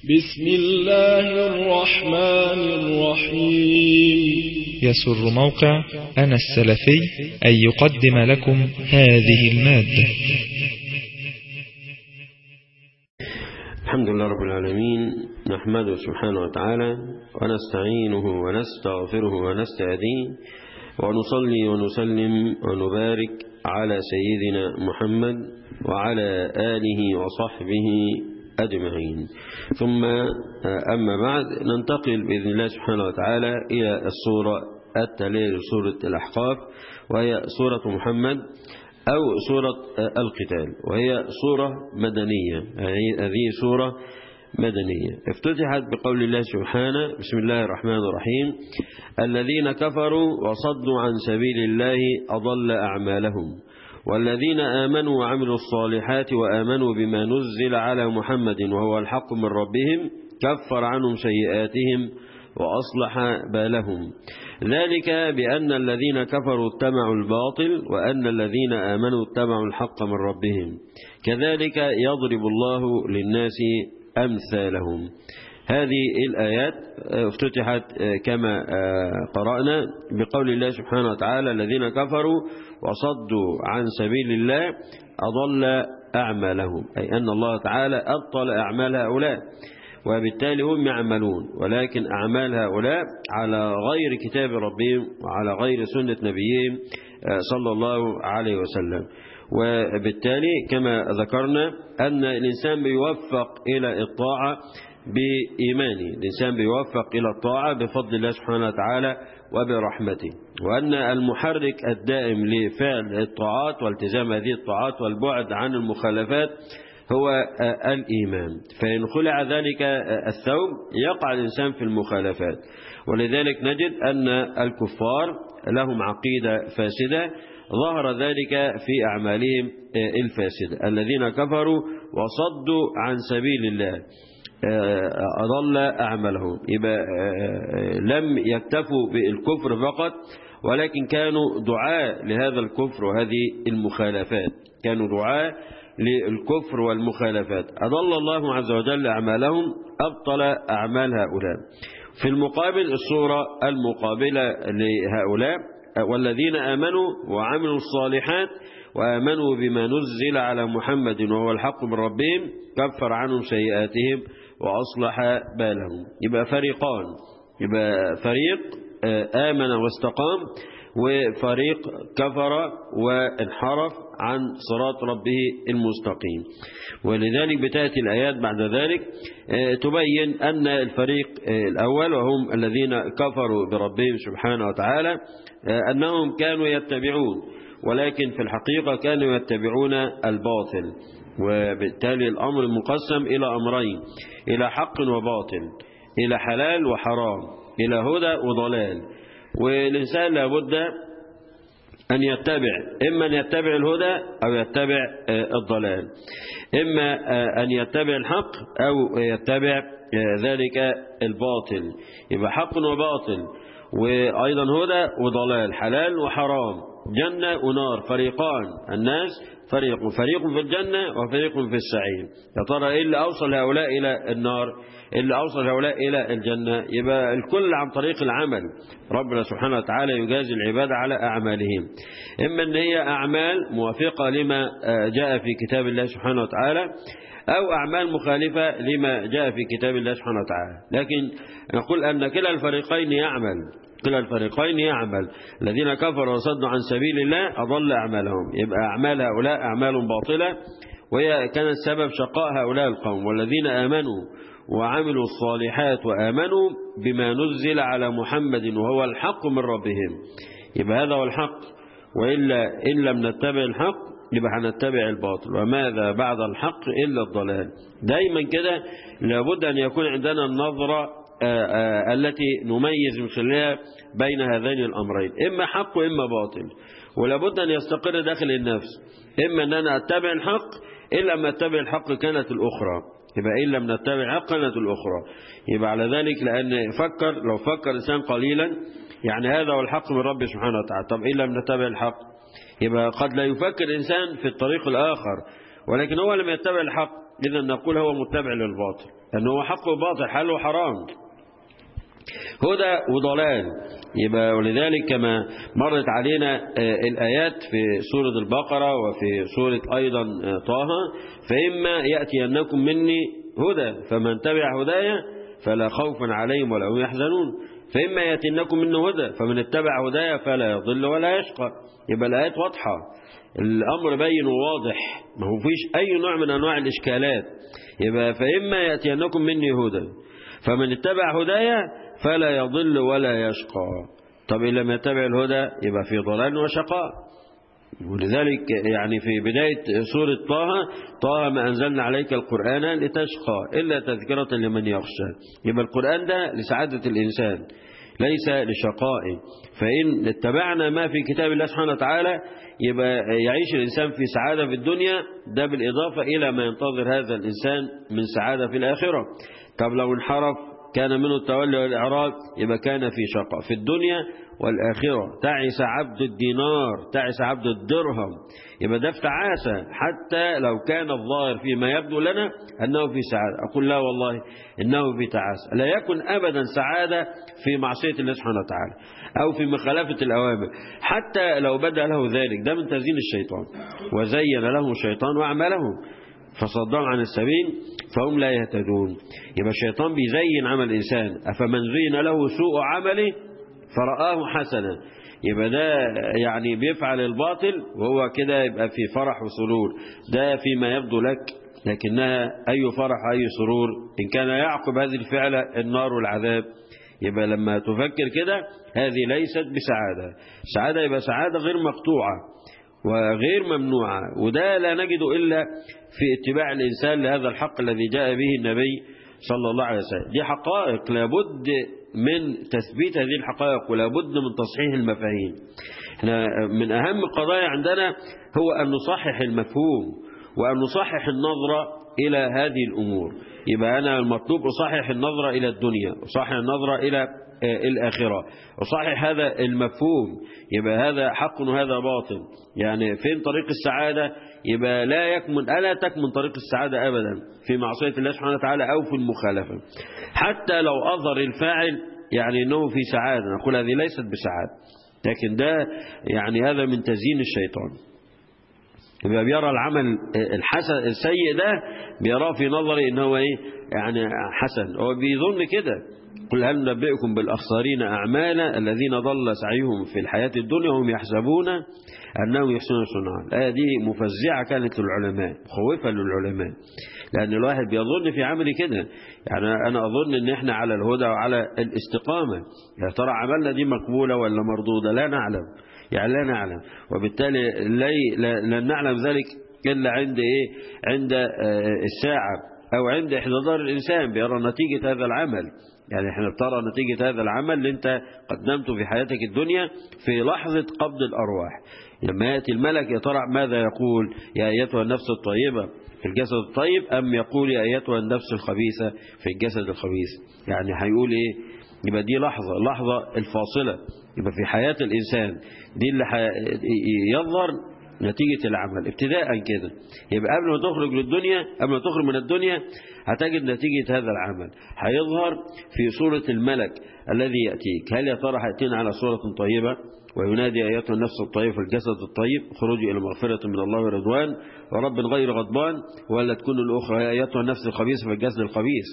بسم الله الرحمن الرحيم يسر موقع أنا السلفي أن يقدم لكم هذه المادة الحمد لله رب العالمين نحمده سبحانه وتعالى ونستعينه ونستغفره ونستهديه ونصلي ونسلم ونبارك على سيدنا محمد وعلى آله وصحبه أجمعين ثم أما بعد ننتقل بإذن الله سبحانه وتعالى إلى الصورة التالية لسورة الأحقاف وهي سورة محمد أو سورة القتال وهي سورة مدنية هذه سورة مدنية افتتحت بقول الله سبحانه بسم الله الرحمن الرحيم الذين كفروا وصدوا عن سبيل الله أضل أعمالهم والذين آمنوا وعملوا الصالحات وآمنوا بما نزل على محمد وهو الحق من ربهم كفر عنهم سيئاتهم وأصلح بالهم ذلك بأن الذين كفروا اتبعوا الباطل وأن الذين آمنوا اتبعوا الحق من ربهم كذلك يضرب الله للناس أمثالهم هذه الآيات افتتحت كما قرأنا بقول الله سبحانه وتعالى الذين كفروا وصدوا عن سبيل الله أضل أعمالهم أي أن الله تعالى أبطل أعمال هؤلاء وبالتالي هم يعملون ولكن أعمال هؤلاء على غير كتاب ربهم وعلى غير سنة نبيهم صلى الله عليه وسلم وبالتالي كما ذكرنا أن الإنسان بيوفق إلى الطاعة بإيمانه الإنسان بيوفق إلى الطاعة بفضل الله سبحانه وتعالى وبرحمته وأن المحرك الدائم لفعل الطاعات والتزام هذه الطاعات والبعد عن المخالفات هو الإيمان فإن خلع ذلك الثوب يقع الإنسان في المخالفات ولذلك نجد أن الكفار لهم عقيدة فاسدة ظهر ذلك في أعمالهم الفاسدة الذين كفروا وصدوا عن سبيل الله أضل أعمالهم يبقى لم يكتفوا بالكفر فقط ولكن كانوا دعاء لهذا الكفر وهذه المخالفات كانوا دعاء للكفر والمخالفات أضل الله عز وجل أعمالهم أبطل أعمال هؤلاء في المقابل الصورة المقابلة لهؤلاء والذين آمنوا وعملوا الصالحات وآمنوا بما نزل على محمد وهو الحق من ربهم كفر عنهم سيئاتهم وأصلح بالهم يبقى فريقان يبقى فريق آمن واستقام وفريق كفر وانحرف عن صراط ربه المستقيم ولذلك بتأتي الآيات بعد ذلك تبين أن الفريق الأول وهم الذين كفروا بربهم سبحانه وتعالى أنهم كانوا يتبعون ولكن في الحقيقة كانوا يتبعون الباطل وبالتالي الأمر مقسم إلى أمرين إلى حق وباطل إلى حلال وحرام إلى هدى وضلال والإنسان لابد أن يتبع إما أن يتبع الهدى أو يتبع الضلال إما أن يتبع الحق أو يتبع ذلك الباطل يبقى حق وباطل وأيضا هدى وضلال حلال وحرام جنة ونار فريقان الناس فريق فريق في الجنة وفريق في السعير يا ترى إيه اللي أوصل هؤلاء إلى النار اللي أوصل هؤلاء إلى الجنة يبقى الكل عن طريق العمل ربنا سبحانه وتعالى يجازي العباد على أعمالهم إما أن هي أعمال موافقة لما جاء في كتاب الله سبحانه وتعالى أو أعمال مخالفة لما جاء في كتاب الله سبحانه وتعالى لكن نقول أن كلا الفريقين يعمل كلا الفريقين يعمل الذين كفروا وصدوا عن سبيل الله أضل أعمالهم يبقى أعمال هؤلاء أعمال باطلة وهي كانت سبب شقاء هؤلاء القوم والذين آمنوا وعملوا الصالحات وآمنوا بما نزل على محمد وهو الحق من ربهم يبقى هذا هو الحق وإلا إن لم نتبع الحق يبقى هنتبع الباطل وماذا بعد الحق إلا الضلال دايما كده لابد أن يكون عندنا النظرة التي نميز من خلالها بين هذين الأمرين إما حق وإما باطل ولابد أن يستقر داخل النفس إما أن أنا أتبع الحق إن لم أتبع الحق كانت الأخرى يبقى إن لم نتبع الحق كانت الأخرى يبقى على ذلك لأن فكر لو فكر إنسان قليلا يعني هذا هو الحق من رب سبحانه وتعالى طب إن لم نتبع الحق يبقى قد لا يفكر إنسان في الطريق الآخر ولكن هو لم يتبع الحق إذا نقول هو متبع للباطل لأنه هو حق وباطل حل وحرام هدى وضلال يبقى ولذلك كما مرت علينا الآيات في سورة البقرة وفي سورة أيضا طه فإما يأتينكم مني هدى فمن تبع هدايا فلا خوف عليهم ولا هم يحزنون فإما يأتينكم منه هدى فمن اتبع هدايا فلا يضل ولا يشقى يبقى الآيات واضحة الأمر بين وواضح ما هو فيش أي نوع من أنواع الإشكالات يبقى فإما يأتينكم مني هدى فمن اتبع هدايا فلا يضل ولا يشقى طب إن لم يتبع الهدى يبقى في ضلال وشقاء ولذلك يعني في بداية سورة طه طه ما أنزلنا عليك القرآن لتشقى إلا تذكرة لمن يخشى يبقى القرآن ده لسعادة الإنسان ليس لشقائه فإن اتبعنا ما في كتاب الله سبحانه وتعالى يبقى يعيش الإنسان في سعادة في الدنيا ده بالإضافة إلى ما ينتظر هذا الإنسان من سعادة في الآخرة طب لو انحرف كان منه التولي والإعراض يبقى كان في شقاء في الدنيا والآخرة تعس عبد الدينار تعس عبد الدرهم يبقى ده في تعاسة حتى لو كان الظاهر فيما يبدو لنا أنه في سعادة أقول لا والله إنه في تعاسة لا يكن أبدا سعادة في معصية الله سبحانه وتعالى أو في مخالفة الأوامر حتى لو بدا له ذلك ده من تزيين الشيطان وزين لهم الشيطان وأعمالهم فصدهم عن السبيل فهم لا يهتدون يبقى الشيطان بيزين عمل الإنسان أفمن زين له سوء عمله فرآه حسنا يبقى ده يعني بيفعل الباطل وهو كده يبقى في فرح وسرور ده فيما يبدو لك لكنها أي فرح أي سرور إن كان يعقب هذه الفعلة النار والعذاب يبقى لما تفكر كده هذه ليست بسعادة سعادة يبقى سعادة غير مقطوعة وغير ممنوعة وده لا نجد إلا في اتباع الإنسان لهذا الحق الذي جاء به النبي صلى الله عليه وسلم دي حقائق لابد من تثبيت هذه الحقائق ولابد من تصحيح المفاهيم احنا من أهم القضايا عندنا هو أن نصحح المفهوم وأن نصحح النظرة إلى هذه الأمور يبقى أنا المطلوب أصحح النظرة إلى الدنيا أصحح النظرة إلى الآخرة أصحح هذا المفهوم يبقى هذا حق وهذا باطل يعني فين طريق السعادة يبقى لا يكمن ألا تكمن طريق السعادة أبدا في معصية الله سبحانه وتعالى أو في المخالفة حتى لو أظهر الفاعل يعني أنه في سعادة نقول هذه ليست بسعادة لكن ده يعني هذا من تزيين الشيطان يبقى بيرى العمل الحسن السيء ده بيراه في نظري ان هو ايه يعني حسن هو بيظن كده قل هل نبئكم بالأخسرين أعمالا الذين ضل سعيهم في الحياة الدنيا وهم يحسبون أنهم يحسنون صنعا الآية دي مفزعة كانت للعلماء خوفة للعلماء لأن الواحد بيظن في عملي كده يعني أنا أظن أن إحنا على الهدى وعلى الاستقامة يا ترى عملنا دي مقبولة ولا مردودة لا نعلم يعني لا نعلم وبالتالي لن نعلم ذلك إلا عند إيه عند الساعة أو عند احتضار الإنسان بيرى نتيجة هذا العمل يعني احنا بترى نتيجة هذا العمل اللي انت قدمته في حياتك الدنيا في لحظة قبض الأرواح لما يأتي الملك يا ترى ماذا يقول يا أيتها النفس الطيبة في الجسد الطيب أم يقول يا أيتها النفس الخبيثة في الجسد الخبيث يعني هيقول إيه يبقى دي لحظة لحظة الفاصلة يبقى في حياة الإنسان دي اللي يظهر نتيجة العمل ابتداء كده يبقى قبل ما تخرج للدنيا قبل ما تخرج من الدنيا هتجد نتيجة هذا العمل هيظهر في صورة الملك الذي يأتيك هل يا ترى هيأتينا على صورة طيبة وينادي أيتها النفس الطيبة في الجسد الطيب خروجي إلى مغفرة من الله ورضوان ورب غير غضبان ولا تكون الأخرى أيتها النفس الخبيثة في الجسد الخبيث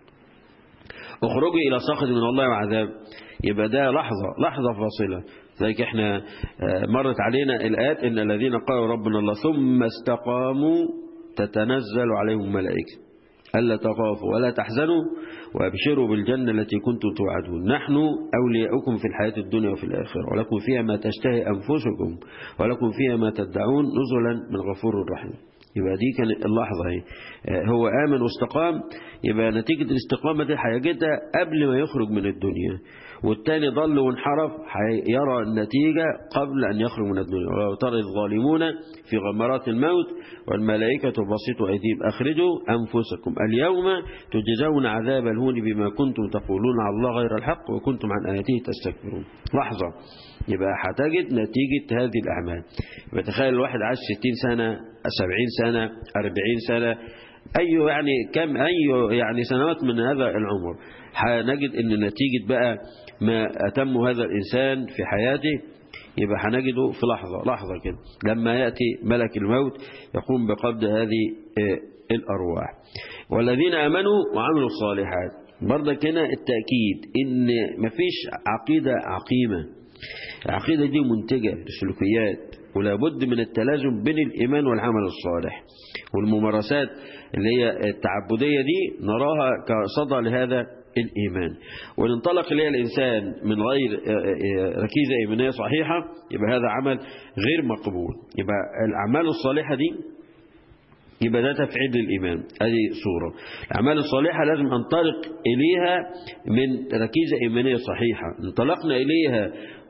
اخرجي إلى سخط من الله وعذاب يبقى ده لحظة لحظة فاصلة ذلك احنا مرت علينا الآيات إن الذين قالوا ربنا الله ثم استقاموا تتنزل عليهم ملائكة ألا تخافوا ولا تحزنوا وابشروا بالجنة التي كنتم توعدون نحن أولياؤكم في الحياة الدنيا وفي الآخرة ولكم فيها ما تشتهي أنفسكم ولكم فيها ما تدعون نزلا من غفور رحيم يبقى دي كانت اللحظة هي هو آمن واستقام يبقى نتيجة الاستقامة دي هيجدها قبل ما يخرج من الدنيا والتاني ضل وانحرف يرى النتيجة قبل أن يخرج من الدنيا ولو ترى الظالمون في غمرات الموت والملائكة بسيطوا أيديهم أخرجوا أنفسكم اليوم تجزون عذاب الهون بما كنتم تقولون على الله غير الحق وكنتم عن آياته تستكبرون لحظة يبقى هتجد نتيجة هذه الأعمال يبقى تخيل الواحد عاش 60 سنة 70 سنة 40 سنة أي يعني كم أي يعني سنوات من هذا العمر هنجد أن نتيجة بقى ما أتم هذا الإنسان في حياته يبقى هنجده في لحظة لحظة كده لما يأتي ملك الموت يقوم بقبض هذه الأرواح والذين آمنوا وعملوا الصالحات برضك هنا التأكيد إن مفيش عقيدة عقيمة العقيدة دي منتجة للسلوكيات ولا بد من التلازم بين الإيمان والعمل الصالح والممارسات اللي هي التعبدية دي نراها كصدى لهذا الإيمان وننطلق إليها الإنسان من غير ركيزة إيمانية صحيحة يبقى هذا عمل غير مقبول يبقى الأعمال الصالحة دي يبقى ده تفعيل للإيمان هذه صورة الأعمال الصالحة لازم ننطلق إليها من ركيزة إيمانية صحيحة انطلقنا إليها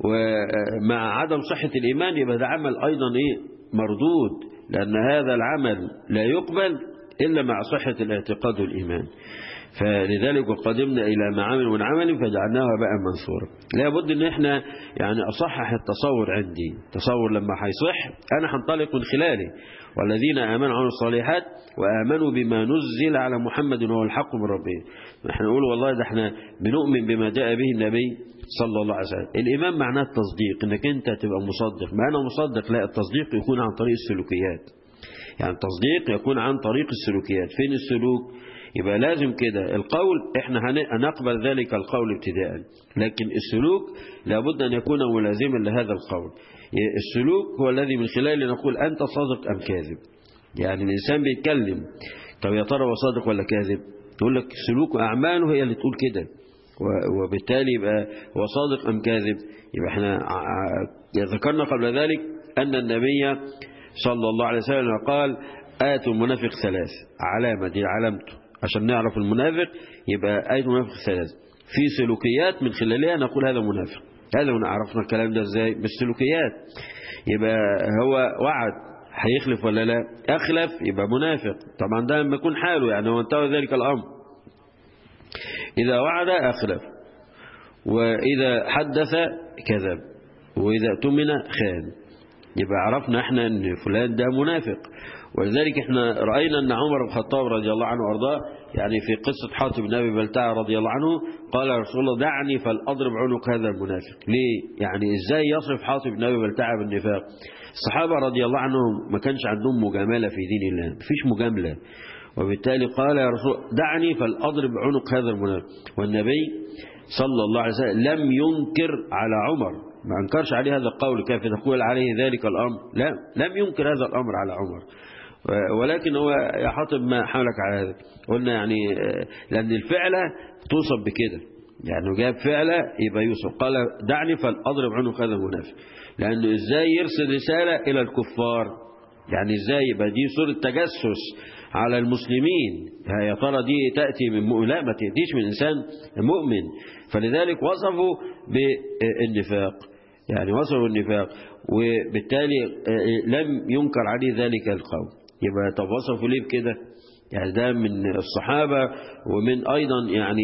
ومع عدم صحة الإيمان يبقى ده عمل أيضا إيه مردود لأن هذا العمل لا يقبل إلا مع صحة الاعتقاد والإيمان فلذلك وقدمنا إلى ما عمل من عمل فجعلناها بقى منصورا لابد ان احنا يعني اصحح التصور عندي تصور لما هيصح انا هنطلق من خلاله والذين امنوا وعملوا الصالحات وامنوا بما نزل على محمد وهو الحق من ربهم احنا نقول والله ده احنا بنؤمن بما جاء به النبي صلى الله عليه وسلم الإيمان معناه التصديق انك انت تبقى مصدق ما انا مصدق لا التصديق يكون عن طريق السلوكيات يعني التصديق يكون عن طريق السلوكيات فين السلوك يبقى لازم كده القول احنا هنقبل ذلك القول ابتداء لكن السلوك لابد أن يكون ملازما لهذا القول السلوك هو الذي من خلاله نقول أنت صادق أم كاذب يعني الإنسان بيتكلم طب يا ترى هو صادق ولا كاذب يقول لك سلوك أعماله هي اللي تقول كده وبالتالي يبقى هو صادق أم كاذب يبقى احنا ذكرنا قبل ذلك أن النبي صلى الله عليه وسلم قال آتوا المنافق ثلاث علامة دي علامته عشان نعرف المنافق يبقى آية المنافق ثلاث في سلوكيات من خلالها نقول هذا منافق هذا عرفنا الكلام ده ازاي بالسلوكيات يبقى هو وعد هيخلف ولا لا أخلف يبقى منافق طبعا ده لما يكون حاله يعني هو انتهى ذلك الأمر إذا وعد أخلف وإذا حدث كذب وإذا اؤتمن خان يبقى عرفنا احنا ان فلان ده منافق ولذلك احنا رأينا ان عمر بن الخطاب رضي الله عنه وارضاه يعني في قصة حاتم بن ابي بلتعه رضي الله عنه قال يا رسول الله دعني فلأضرب عنق هذا المنافق ليه يعني ازاي يصف حاتم بن ابي بلتعه بالنفاق الصحابة رضي الله عنهم ما كانش عندهم مجاملة في دين الله مفيش مجاملة وبالتالي قال يا رسول دعني فلأضرب عنق هذا المنافق والنبي صلى الله عليه وسلم لم ينكر على عمر ما انكرش عليه هذا القول كيف تقول عليه ذلك الأمر لا لم ينكر هذا الأمر على عمر ولكن هو يا حاطب ما حملك على هذا قلنا يعني لأن الفعلة توصف بكده يعني جاب فعلة يبقى يوصف قال دعني فلأضرب عنق هذا المنافق لأنه إزاي يرسل رسالة إلى الكفار يعني إزاي يبقى دي صورة تجسس على المسلمين يا ترى دي تأتي من مؤمن لا ما تأتيش من إنسان مؤمن فلذلك وصفوا بالنفاق يعني وصفوا النفاق وبالتالي لم ينكر عليه ذلك القول يبقى طب وصفوا ليه بكده يعني ده من الصحابة ومن أيضا يعني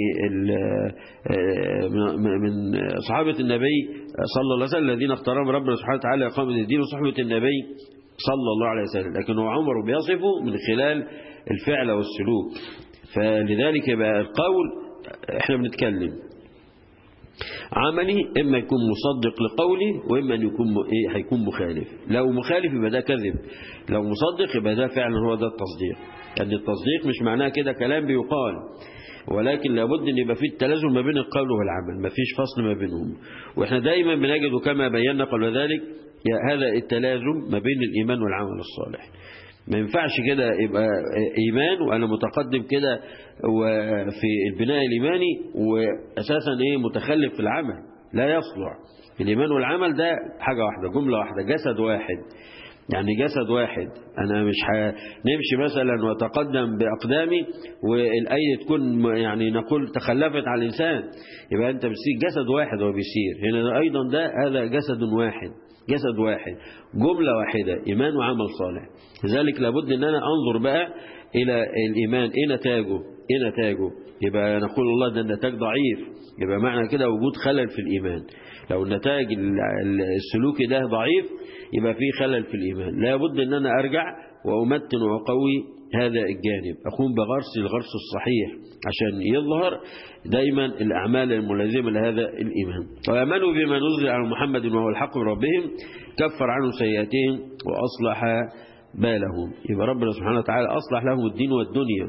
من صحابة النبي صلى الله عليه وسلم الذين اختارهم ربنا سبحانه وتعالى إقامة الدين وصحبة النبي صلى الله عليه وسلم لكن هو عمر بيصفه من خلال الفعل والسلوك فلذلك يبقى القول احنا بنتكلم عملي إما يكون مصدق لقولي وإما أن يكون إيه هيكون مخالف لو مخالف يبقى ده كذب لو مصدق يبقى ده فعلا هو ده التصديق لأن يعني التصديق مش معناه كده كلام بيقال ولكن لابد أن يبقى فيه التلازم ما بين القول والعمل ما فيش فصل ما بينهم وإحنا دايما بنجد كما بينا قبل ذلك هذا التلازم ما بين الإيمان والعمل الصالح ما ينفعش كده يبقى إيمان وأنا متقدم كده وفي البناء الإيماني وأساسا إيه متخلف في العمل لا يصلح الإيمان والعمل ده حاجة واحدة جملة واحدة جسد واحد يعني جسد واحد أنا مش نمشي مثلا وتقدم بأقدامي والأيد تكون يعني نقول تخلفت على الإنسان يبقى أنت بتسير جسد واحد هو بيسير هنا أيضا ده هذا جسد واحد جسد واحد جملة واحدة إيمان وعمل صالح لذلك لابد أن أنا أنظر بقى إلى الإيمان إيه نتاجه إيه نتاجه يبقى نقول الله ده النتاج ضعيف يبقى معنى كده وجود خلل في الإيمان لو النتاج السلوكي ده ضعيف يبقى فيه خلل في الإيمان لابد أن أنا أرجع وأمتن وأقوي هذا الجانب أقوم بغرس الغرس الصحيح عشان يظهر دايما الأعمال الملازمة لهذا الإيمان وآمنوا بما نزل على محمد وهو الحق من ربهم كفر عنه سيئاتهم وأصلح بالهم يبقى ربنا سبحانه وتعالى أصلح لهم الدين والدنيا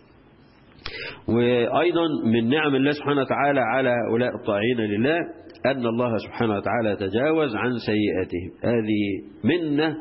وأيضا من نعم الله سبحانه وتعالى على هؤلاء الطاعين لله أن الله سبحانه وتعالى تجاوز عن سيئاتهم هذه منة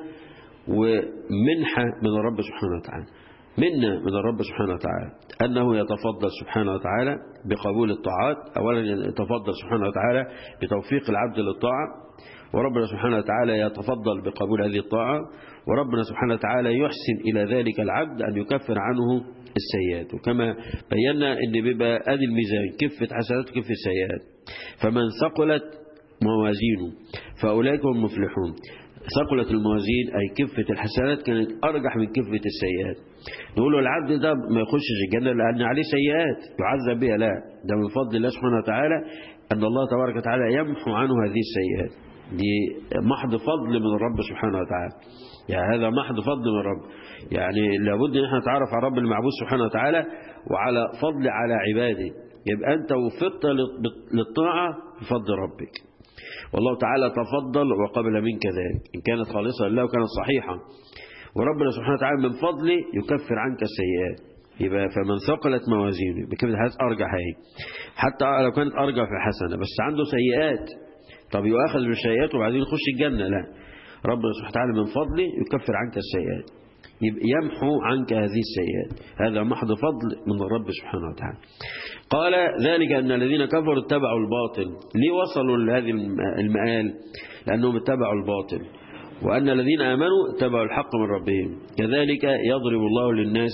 ومنحة من الرب سبحانه وتعالى منا من الرب سبحانه وتعالى أنه يتفضل سبحانه وتعالى بقبول الطاعات أولا يتفضل سبحانه وتعالى بتوفيق العبد للطاعة وربنا سبحانه وتعالى يتفضل بقبول هذه الطاعة وربنا سبحانه وتعالى يحسن إلى ذلك العبد أن يكفر عنه السيئات وكما بينا أن بيبقى أدي الميزان كفة حسنات وكفة سيئات فمن ثقلت موازينه فأولئك هم مفلحون ثقلت الموازين أي كفة الحسنات كانت أرجح من كفة السيئات نقول له العبد ده ما يخشش الجنة لأن عليه سيئات يعذب بها لا ده من فضل الله سبحانه وتعالى أن الله تبارك وتعالى يمحو عنه هذه السيئات دي محض فضل من الرب سبحانه وتعالى يعني هذا محض فضل من الرب يعني لابد ان احنا نتعرف على رب المعبود سبحانه وتعالى وعلى فضل على عباده يبقى انت وفقت للطاعة بفضل ربك والله تعالى تفضل وقبل منك ذلك إن كانت خالصة لله وكانت صحيحة وربنا سبحانه وتعالى من فضله يكفر عنك السيئات يبقى فمن ثقلت موازينه بكلمة الحسن أرجح هي حتى لو كانت أرجح في حسنة بس عنده سيئات طب يؤاخذ بالسيئات وبعدين يخش الجنة لا ربنا سبحانه وتعالى من فضله يكفر عنك السيئات يمحو عنك هذه السيئات هذا محض فضل من الرب سبحانه وتعالى قال ذلك أن الذين كفروا اتبعوا الباطل ليه وصلوا لهذه المآل لأنهم اتبعوا الباطل وأن الذين آمنوا اتبعوا الحق من ربهم كذلك يضرب الله للناس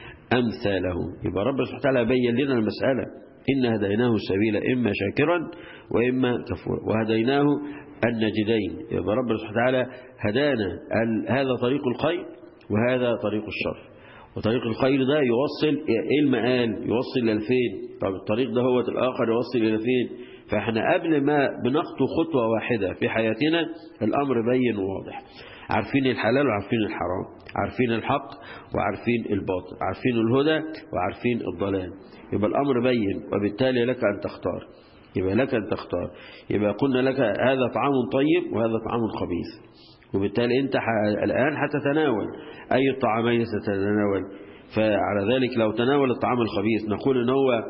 أمثالهم يبقى رب سبحانه وتعالى بين لنا المسألة إن هديناه السبيل إما شاكرا وإما كفورا وهديناه النجدين يبقى رب سبحانه وتعالى هدانا هذا طريق الخير وهذا طريق الشر وطريق الخير ده يوصل إيه المآل يوصل للفين طب الطريق ده هو الآخر يوصل إلى فين فإحنا قبل ما بنخطو خطوة واحدة في حياتنا الأمر بين وواضح عارفين الحلال وعارفين الحرام عارفين الحق وعارفين الباطل عارفين الهدى وعارفين الضلال يبقى الأمر بين وبالتالي لك أن تختار يبقى لك أن تختار يبقى قلنا لك هذا طعام طيب وهذا طعام خبيث وبالتالي أنت الآن حتتناول أي الطعامين ستتناول فعلى ذلك لو تناول الطعام الخبيث نقول ان هو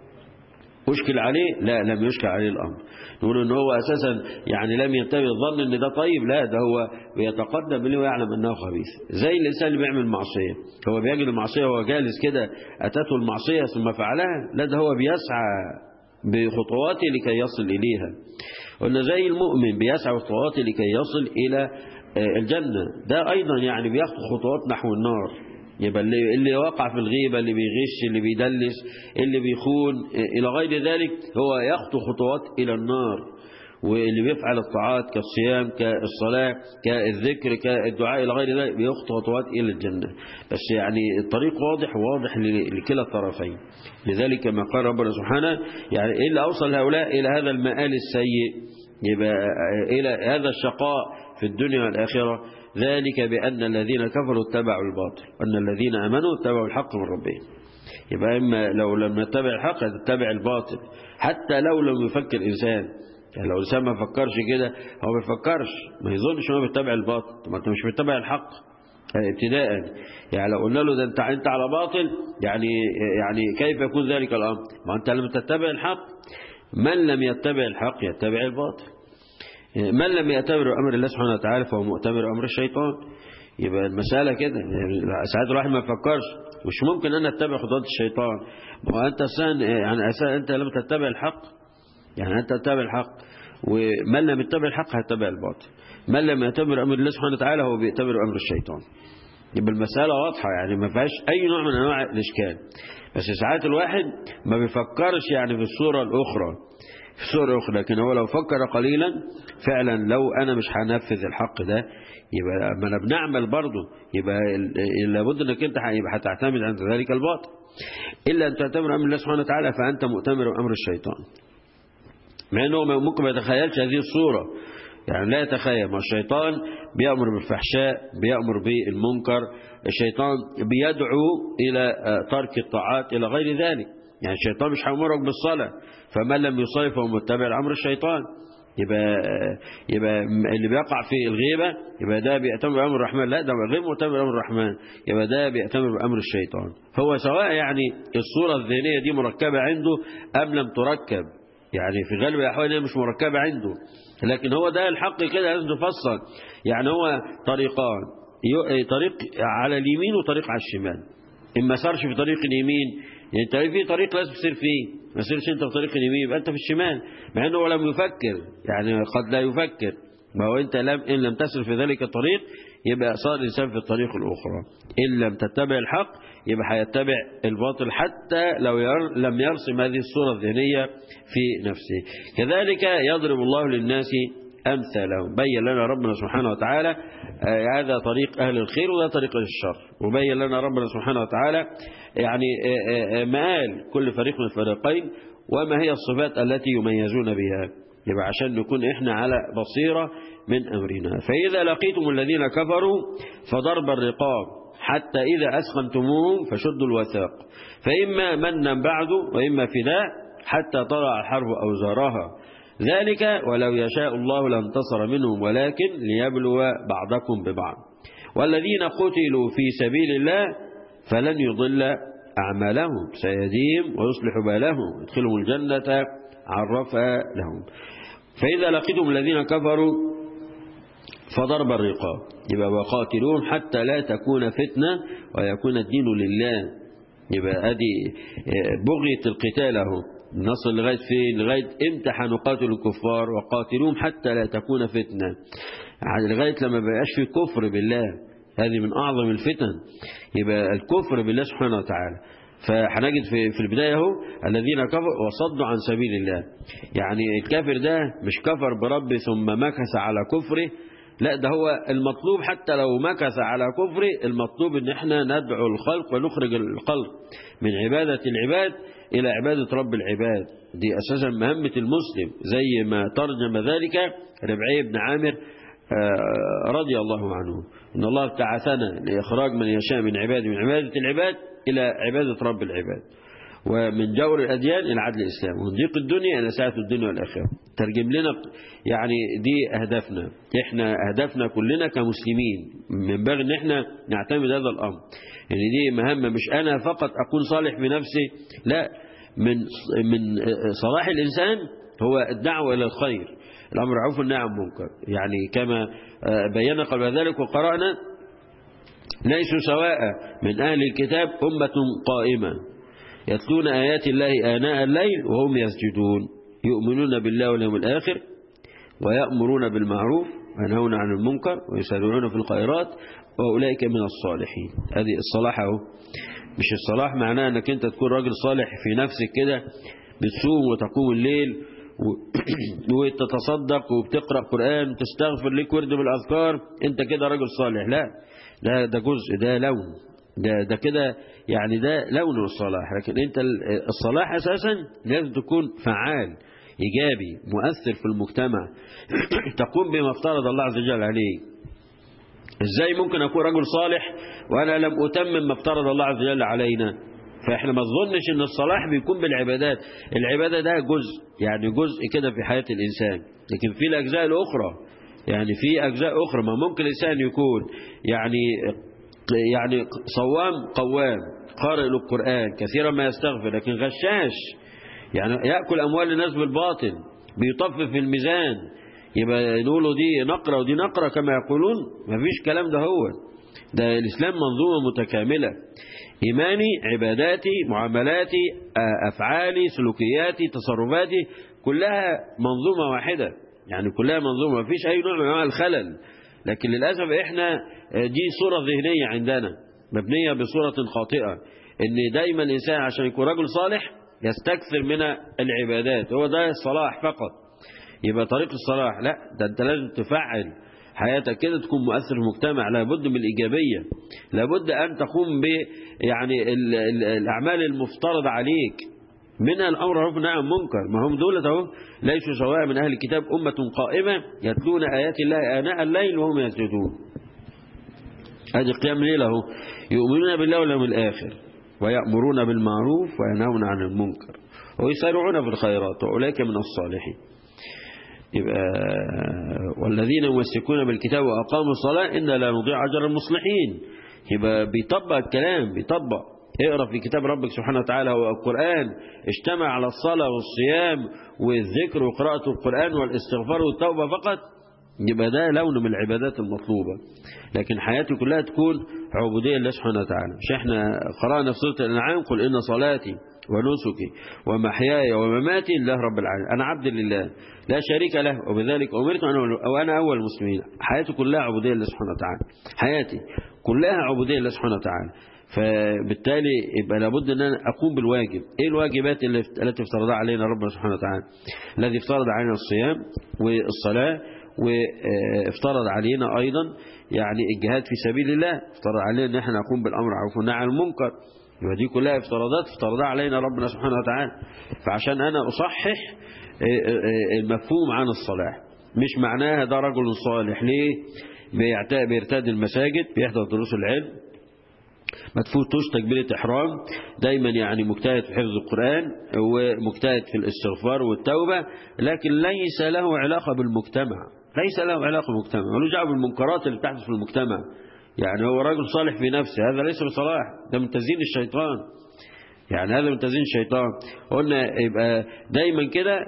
أشكل عليه لا لم يشكل عليه الأمر نقول ان هو أساسا يعني لم ينتبه الظن ان ده طيب لا ده هو بيتقدم له ويعلم أنه خبيث زي الإنسان اللي بيعمل معصية هو بيجد المعصية وهو جالس كده أتته المعصية ثم فعلها لا ده هو بيسعى بخطواته لكي يصل إليها قلنا زي المؤمن بيسعى بخطواته لكي يصل إلى الجنة ده أيضا يعني بياخد خطوات نحو النار يبقى اللي, اللي وقع في الغيبة اللي بيغش اللي بيدلس اللي بيخون إلى غير ذلك هو يخطو خطوات إلى النار واللي بيفعل الطاعات كالصيام كالصلاة كالذكر كالدعاء إلى غير ذلك بيخطو خطوات إلى الجنة بس يعني الطريق واضح وواضح لكلا الطرفين لذلك ما قال ربنا سبحانه يعني إيه اللي أوصل هؤلاء إلى هذا المآل السيء يبقى إلى هذا الشقاء في الدنيا والآخرة ذلك بأن الذين كفروا اتبعوا الباطل وأن الذين أمنوا اتبعوا الحق من ربهم يبقى إما لو لم يتبع الحق تتبع الباطل حتى لو لم يفكر إنسان يعني لو الإنسان ما فكرش كده هو ما بيفكرش ما يظنش هو بيتبع الباطل ما أنت مش بتتبع الحق ابتداء يعني لو قلنا له ده انت انت على باطل يعني يعني كيف يكون ذلك الامر ما انت لم تتبع الحق من لم يتبع الحق يتبع الباطل من لم يأتمر أمر الله سبحانه وتعالى فهو مؤتمر أمر الشيطان يبقى المسألة كده ساعات الواحد ما يفكرش مش ممكن أن أتبع خطوات الشيطان وأنت سان يعني أسان أنت لم تتبع الحق يعني أنت تتبع الحق ومن لم يتبع الحق هيتبع الباطل من لم يأتمر أمر الله سبحانه وتعالى هو بيأتمر أمر الشيطان يبقى المسألة واضحة يعني ما فيهاش أي نوع من أنواع الإشكال بس ساعات الواحد ما بيفكرش يعني في الصورة الأخرى في صورة أخرى لكن هو لو فكر قليلا فعلا لو أنا مش هنفذ الحق ده يبقى ما أنا بنعمل برضه يبقى لابد أنك أنت يبقى هتعتمد عند ذلك الباطل إلا أن تعتمر أمر الله سبحانه وتعالى فأنت مؤتمر أمر الشيطان مع أنه ممكن ما يتخيلش هذه الصورة يعني لا يتخيل ما الشيطان بيأمر بالفحشاء بيأمر بالمنكر الشيطان بيدعو إلى ترك الطاعات إلى غير ذلك يعني الشيطان مش هيأمرك بالصلاة فمن لم يصلي فهو متبع لأمر الشيطان يبقى يبقى اللي بيقع في الغيبة يبقى ده بيأتمر بأمر الرحمن لا ده غير مؤتمر بأمر الرحمن يبقى ده بيأتمر بأمر الشيطان هو سواء يعني الصورة الذهنية دي مركبة عنده أم لم تركب يعني في غالب الأحوال هي مش مركبة عنده لكن هو ده الحق كده لازم تفصل يعني هو طريقان طريق على اليمين وطريق على الشمال إن ما صارش في طريق اليمين يعني انت في طريق لازم تسير فيه ما تسيرش انت في طريق اليمين يبقى انت في الشمال مع انه لم يفكر يعني قد لا يفكر ما هو انت لم ان لم تسر في ذلك الطريق يبقى صار الانسان في الطريق الاخرى ان لم تتبع الحق يبقى هيتبع الباطل حتى لو ير لم يرسم هذه الصوره الذهنيه في نفسه كذلك يضرب الله للناس أمثالهم بين لنا ربنا سبحانه وتعالى هذا طريق أهل الخير وهذا طريق الشر وبين لنا ربنا سبحانه وتعالى يعني مآل كل فريق من الفريقين وما هي الصفات التي يميزون بها يبقى عشان نكون إحنا على بصيرة من أمرنا فإذا لقيتم الذين كفروا فضرب الرقاب حتى إذا أسخنتموهم فشدوا الوثاق فإما منا بعد وإما فداء حتى طلع الحرب أوزارها ذلك ولو يشاء الله لانتصر منهم ولكن ليبلو بعضكم ببعض والذين قتلوا في سبيل الله فلن يضل أعمالهم سيديم ويصلح بالهم يدخلهم الجنة عرفها لهم فإذا لقيتم الذين كفروا فضرب الرقاب يبقى وقاتلوهم حتى لا تكون فتنة ويكون الدين لله يبقى ادي بغية القتال اهو نصل لغاية فين لغاية امتى هنقاتل الكفار وقاتلوهم حتى لا تكون فتنة لغاية لما بقاش في كفر بالله هذه من أعظم الفتن يبقى الكفر بالله سبحانه وتعالى فهنجد في في البداية اهو الذين كفروا وصدوا عن سبيل الله يعني الكافر ده مش كفر برب ثم مكث على كفره لا ده هو المطلوب حتى لو مكث على كفره المطلوب ان احنا ندعو الخلق ونخرج الخلق من عبادة العباد الى عبادة رب العباد دي اساسا مهمة المسلم زي ما ترجم ذلك ربعي بن عامر رضي الله عنه ان الله ابتعثنا لاخراج من يشاء من عباده من عبادة العباد الى عبادة رب العباد ومن جور الأديان إلى عدل الإسلام ومن ضيق الدنيا إلى ساعة الدنيا والآخرة ترجم لنا يعني دي أهدافنا إحنا أهدافنا كلنا كمسلمين ينبغي إن إحنا نعتمد هذا الأمر يعني دي مهمة مش أنا فقط أكون صالح بنفسي لا من من صلاح الإنسان هو الدعوة إلى الخير الأمر عوف النعم منكر يعني كما بينا قبل ذلك وقرأنا ليسوا سواء من أهل الكتاب أمة قائمة يتلون آيات الله آناء الليل وهم يسجدون يؤمنون بالله واليوم الآخر ويأمرون بالمعروف وينهون عن المنكر ويسارعون في الخيرات وأولئك من الصالحين هذه الصلاح اهو مش الصلاح معناه أنك أنت تكون راجل صالح في نفسك كده بتصوم وتقوم الليل وتتصدق وبتقرأ قرآن وتستغفر لك ورد بالأذكار أنت كده راجل صالح لا ده ده جزء ده لون ده ده كده يعني ده لون الصلاح لكن انت الصلاح اساسا لازم تكون فعال ايجابي مؤثر في المجتمع تقوم بما افترض الله عز وجل عليك ازاي ممكن اكون رجل صالح وانا لم اتمم ما افترض الله عز وجل علينا فاحنا ما نظنش ان الصلاح بيكون بالعبادات العبادة ده جزء يعني جزء كده في حياة الانسان لكن في الاجزاء الاخرى يعني في اجزاء اخرى ما ممكن الانسان يكون يعني يعني صوام قوام قارئ للقرآن كثيرا ما يستغفر لكن غشاش يعني يأكل أموال الناس بالباطل بيطفف في الميزان يبقى نقوله دي نقرة ودي نقرة كما يقولون ما فيش كلام ده هو ده الإسلام منظومة متكاملة إيماني عباداتي معاملاتي أفعالي سلوكياتي تصرفاتي كلها منظومة واحدة يعني كلها منظومة ما فيش أي نوع من أنواع الخلل لكن للأسف إحنا دي صورة ذهنية عندنا مبنية بصورة خاطئة إن دايما الإنسان عشان يكون رجل صالح يستكثر من العبادات هو ده الصلاح فقط يبقى طريق الصلاح لا ده أنت لازم تفعل حياتك كده تكون مؤثر في المجتمع لابد من الإيجابية لابد أن تقوم ب يعني ال ال الأعمال المفترض عليك منها الأمر بالمعروف والنهي عن المنكر ما هم دول اهو ليسوا سواء من أهل الكتاب أمة قائمة يتلون آيات الله آناء الليل وهم يسجدون هذه قيام الليل اهو يؤمنون بالله واليوم الآخر ويأمرون بالمعروف وينهون عن المنكر ويسارعون في الخيرات وأولئك من الصالحين يبقى والذين يمسكون بالكتاب وأقاموا الصلاة إنا لا نضيع أجر المصلحين يبقى بيطبق الكلام بيطبق اقرأ في كتاب ربك سبحانه وتعالى هو القرآن اجتمع على الصلاة والصيام والذكر وقراءة القرآن والاستغفار والتوبة فقط يبقى ده لون من العبادات المطلوبة لكن حياتي كلها تكون عبودية لله سبحانه وتعالى مش احنا قرأنا في سورة الأنعام قل إن صلاتي ونسكي ومحياي ومماتي لله رب العالمين أنا عبد لله لا شريك له وبذلك أمرت وأنا أول المسلمين حياتي كلها عبودية لله سبحانه وتعالى حياتي كلها عبودية لله سبحانه وتعالى فبالتالي يبقى لابد ان انا اقوم بالواجب ايه الواجبات اللي التي افترضها علينا ربنا سبحانه وتعالى الذي افترض علينا الصيام والصلاه وافترض علينا ايضا يعني الجهاد في سبيل الله افترض علينا ان احنا نقوم بالامر معروف والنهي عن المنكر يبقى دي كلها افتراضات افترضها علينا ربنا سبحانه وتعالى فعشان انا اصحح المفهوم عن الصلاح مش معناها ده رجل صالح ليه بيرتاد المساجد بيحضر دروس العلم ما تفوتوش تكبيرة إحرام دايما يعني مجتهد في حفظ القرآن ومجتهد في الاستغفار والتوبة لكن ليس له علاقة بالمجتمع ليس له علاقة بالمجتمع ملوش دعوه بالمنكرات اللي بتحدث في المجتمع يعني هو راجل صالح في نفسه هذا ليس بصلاح ده من تزيين الشيطان يعني هذا من تزيين الشيطان قلنا يبقى دايما كده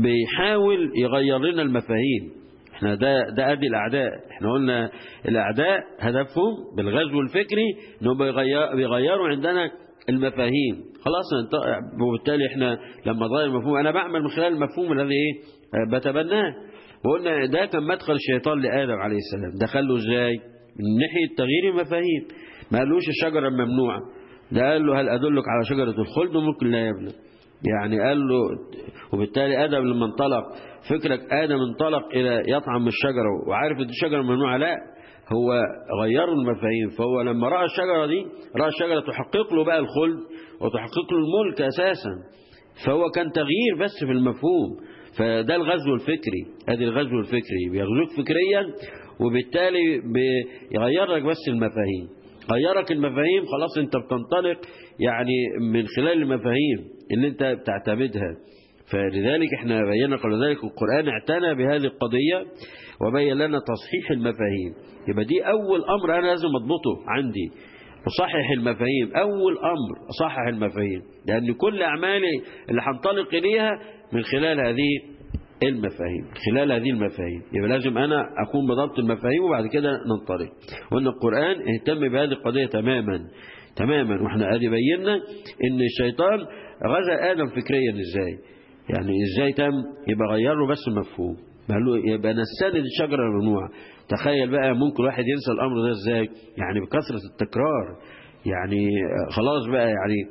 بيحاول يغير لنا المفاهيم احنا ده ده ادي الاعداء احنا قلنا الاعداء هدفهم بالغزو الفكري انهم بيغير بيغيروا عندنا المفاهيم خلاص وبالتالي احنا لما تغير المفهوم انا بعمل من خلال المفهوم الذي ايه بتبناه وقلنا ده كان مدخل الشيطان لادم عليه السلام دخله ازاي من ناحيه تغيير المفاهيم ما قالوش الشجره الممنوعه ده قال له هل ادلك على شجره الخلد ممكن لا يبلغ يعني قال له وبالتالي ادم لما انطلق فكرك آدم انطلق إلى يطعم الشجرة وعارف ان الشجرة ممنوعة لا هو غيروا المفاهيم فهو لما رأى الشجرة دي رأى الشجرة تحقق له بقى الخلد وتحقق له الملك أساسا فهو كان تغيير بس في المفهوم فده الغزو الفكري ادي الغزو الفكري بيغزوك فكريا وبالتالي بيغير لك بس المفاهيم غيرك المفاهيم خلاص انت بتنطلق يعني من خلال المفاهيم اللي انت بتعتمدها فلذلك احنا بينا قبل ذلك القرآن اعتنى بهذه القضية وبين لنا تصحيح المفاهيم يبقى دي أول أمر أنا لازم أضبطه عندي أصحح المفاهيم أول أمر أصحح المفاهيم لأن كل أعمالي اللي هنطلق إليها من خلال هذه المفاهيم خلال هذه المفاهيم يبقى لازم أنا أكون بضبط المفاهيم وبعد كده ننطلق وأن القرآن اهتم بهذه القضية تماما تماما واحنا ادي بينا ان الشيطان غزا ادم فكريا ازاي يعني ازاي تم يبقى غير له بس المفهوم يبقى نستند الشجره الممنوعه تخيل بقى ممكن واحد ينسى الامر ده ازاي يعني بكثره التكرار يعني خلاص بقى يعني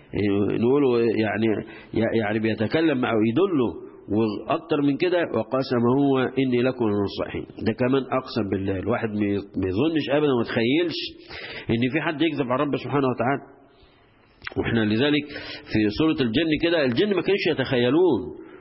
نقوله يعني يعني بيتكلم معه يدله واكتر من كده وقسم هو اني لكم النصحين ده كمان اقسم بالله الواحد ما يظنش ابدا وما يتخيلش ان في حد يكذب على رب سبحانه وتعالى واحنا لذلك في سورة الجن كده الجن ما كانوش يتخيلون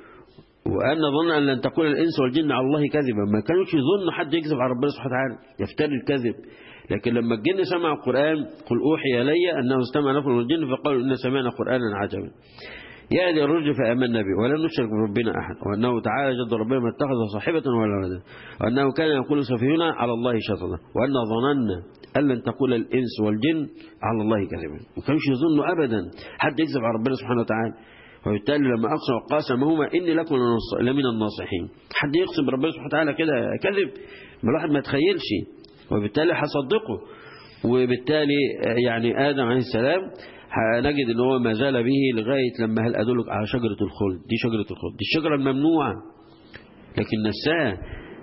وأن ظن أن لن تكون الإنس والجن على الله كذبا ما كانوش يظن حد يكذب على ربنا سبحانه وتعالى يفتري الكذب لكن لما الجن سمع القرآن قل أوحي إلي أنه استمع نفر من الجن فقالوا إن سمعنا قرآنا عجبا يأتي الرجل فآمنا به ولم نشرك بربنا أحد وأنه تعالى جد ربنا ما اتخذ صاحبة ولا ولدا وأنه كان يقول سفيهنا على الله شطنا وأن ظننا أن لن تقول الإنس والجن على الله كذبا ما كانوش يظنوا أبدا حد يكذب على ربنا سبحانه وتعالى وبالتالي لما أقسم وقاسمهما إني لكم لمن الناصحين حد يقسم بربنا سبحانه وتعالى كده كذب ما الواحد ما يتخيلش وبالتالي هصدقه وبالتالي يعني آدم عليه السلام نجد ان هو ما زال به لغاية لما هل أدلك على شجرة الخلد دي شجرة الخلد دي الشجرة الممنوعة لكن نساها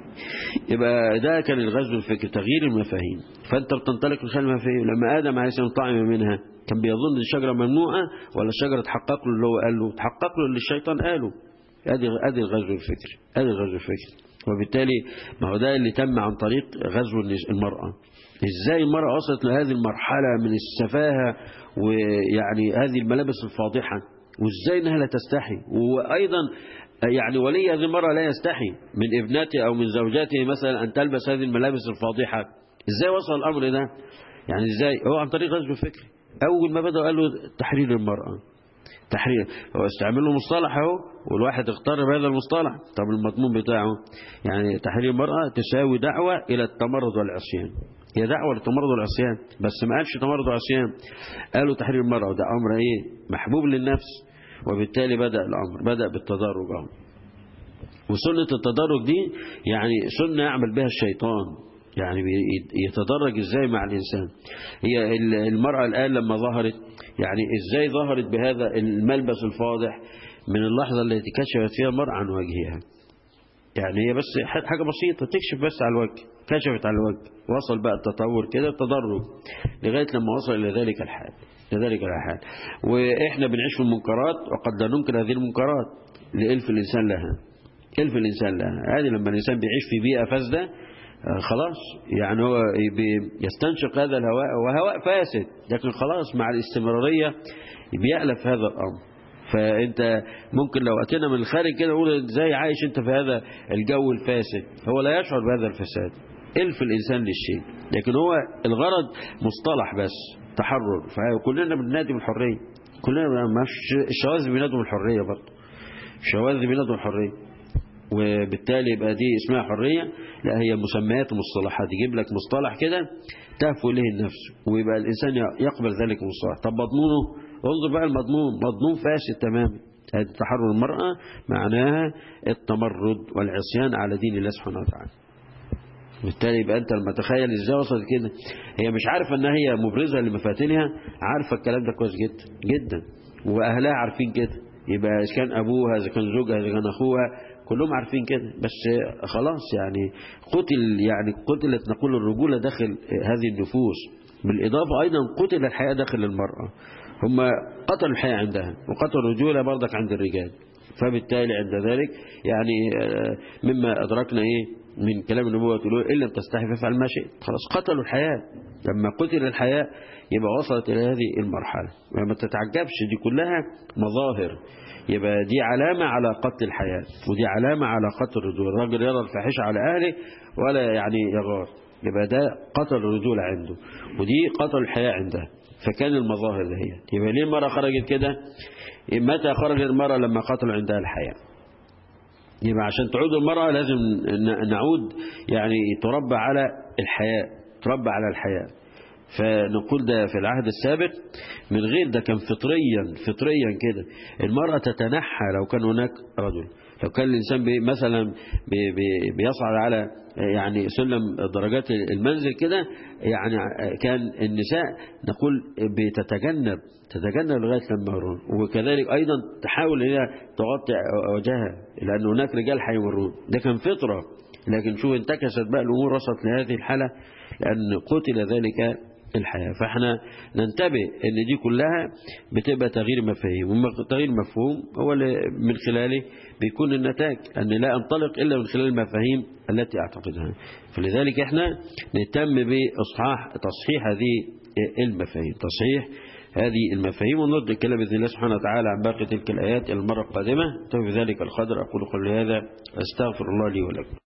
يبقى ده كان الغزو الفكري تغيير المفاهيم فانت بتنطلق من خلال المفاهيم لما ادم عليه السلام طعم منها كان بيظن الشجره ممنوعه ولا الشجره تحقق له اللي هو قال له تحقق له اللي الشيطان قاله ادي ادي الغزو الفكري ادي الغزو الفكري وبالتالي ما هو ده اللي تم عن طريق غزو المراه ازاي المراه وصلت لهذه المرحله من السفاهه ويعني هذه الملابس الفاضحه وازاي انها لا تستحي وايضا يعني ولي هذه المرأة لا يستحي من ابنته او من زوجاته مثلا ان تلبس هذه الملابس الفاضحة ازاي وصل الامر ده يعني ازاي هو عن طريق غزو فكري اول ما بدأ قال له تحرير المرأة تحرير هو استعمل له مصطلح اهو والواحد اختار بهذا المصطلح طب المضمون بتاعه يعني تحرير المرأة تساوي دعوة الى التمرد والعصيان هي دعوة للتمرد والعصيان بس ما قالش تمرد وعصيان قالوا تحرير المرأة وده أمر إيه محبوب للنفس وبالتالي بدأ الأمر بدأ بالتدرج أمر وسنة التدرج دي يعني سنة يعمل بها الشيطان يعني يتدرج ازاي مع الإنسان هي المرأة الآن لما ظهرت يعني ازاي ظهرت بهذا الملبس الفاضح من اللحظة التي كشفت فيها المرأة عن وجهها يعني هي بس حاجة بسيطة تكشف بس على الوجه كشفت على الوجه وصل بقى التطور كده التدرج لغاية لما وصل إلى ذلك الحال لذلك الحال وإحنا بنعيش في المنكرات وقد لا ننكر هذه المنكرات لإلف الإنسان لها إلف الإنسان لها هذه لما الإنسان بيعيش في بيئة فاسدة خلاص يعني هو يستنشق هذا الهواء وهواء فاسد لكن خلاص مع الاستمرارية بيألف هذا الأمر فانت ممكن لو اتينا من الخارج كده نقول ازاي عايش انت في هذا الجو الفاسد هو لا يشعر بهذا الفساد الف الانسان للشيء لكن هو الغرض مصطلح بس تحرر فكلنا بننادي بالحريه كلنا مش الشواذ بينادوا بالحريه برضه الشواذ بينادوا بالحريه وبالتالي يبقى دي اسمها حريه لا هي مسميات ومصطلحات يجيب لك مصطلح كده تهفو اليه النفس ويبقى الانسان يقبل ذلك المصطلح طب مضمونه انظر بقى المضمون مضمون فاسد تماما هذا تحرر المرأة معناها التمرد والعصيان على دين الله سبحانه وتعالى بالتالي يبقى انت لما تخيل ازاي وصلت كده هي مش عارفه ان هي مبرزه لمفاتنها عارفه الكلام ده كويس جدا جدا واهلها عارفين كده يبقى اذا كان ابوها اذا كان زوجها اذا كان اخوها كلهم عارفين كده بس خلاص يعني قتل يعني قتلت نقول الرجوله داخل هذه النفوس بالاضافه ايضا قتل الحياه داخل المراه هم قتلوا الحياة عندها وقتلوا الرجولة برضك عند الرجال فبالتالي عند ذلك يعني مما أدركنا إيه من كلام النبوة تقول إن لم تستحي فافعل ما شئت خلاص قتلوا الحياة لما قتل الحياة يبقى وصلت إلى هذه المرحلة وما تتعجبش دي كلها مظاهر يبقى دي علامة على قتل الحياة ودي علامة على قتل الرجولة الراجل يرى الفاحشة على أهله ولا يعني يغار يبقى ده قتل الرجولة عنده ودي قتل الحياة عندها فكان المظاهر ده هي يبقى ليه المرأة خرجت كده متى خرجت المرأة لما قتلوا عندها الحياة يبقى عشان تعود المرأة لازم نعود يعني تربى على الحياة تربى على الحياة فنقول ده في العهد السابق من غير ده كان فطريا فطريا كده المرأة تتنحى لو كان هناك رجل لو كان الإنسان بي مثلا بي بي بيصعد على يعني سلم درجات المنزل كده يعني كان النساء نقول بتتجنب تتجنب لغاية لما يمرون وكذلك أيضا تحاول هي تغطي وجهها لأن هناك رجال حيمرون ده كان فطرة لكن شوف انتكست بقى الأمور وصلت لهذه الحالة لأن قتل ذلك الحياة فاحنا ننتبه ان دي كلها بتبقى تغيير مفاهيم وتغيير مفهوم هو اللي من خلاله بيكون النتاج ان لا انطلق الا من خلال المفاهيم التي اعتقدها فلذلك احنا نهتم باصحاح تصحيح هذه المفاهيم تصحيح هذه المفاهيم ونرد الكلام بإذن الله سبحانه وتعالى عن باقي تلك الآيات المرة القادمة في ذلك القدر أقول قولي هذا أستغفر الله لي ولكم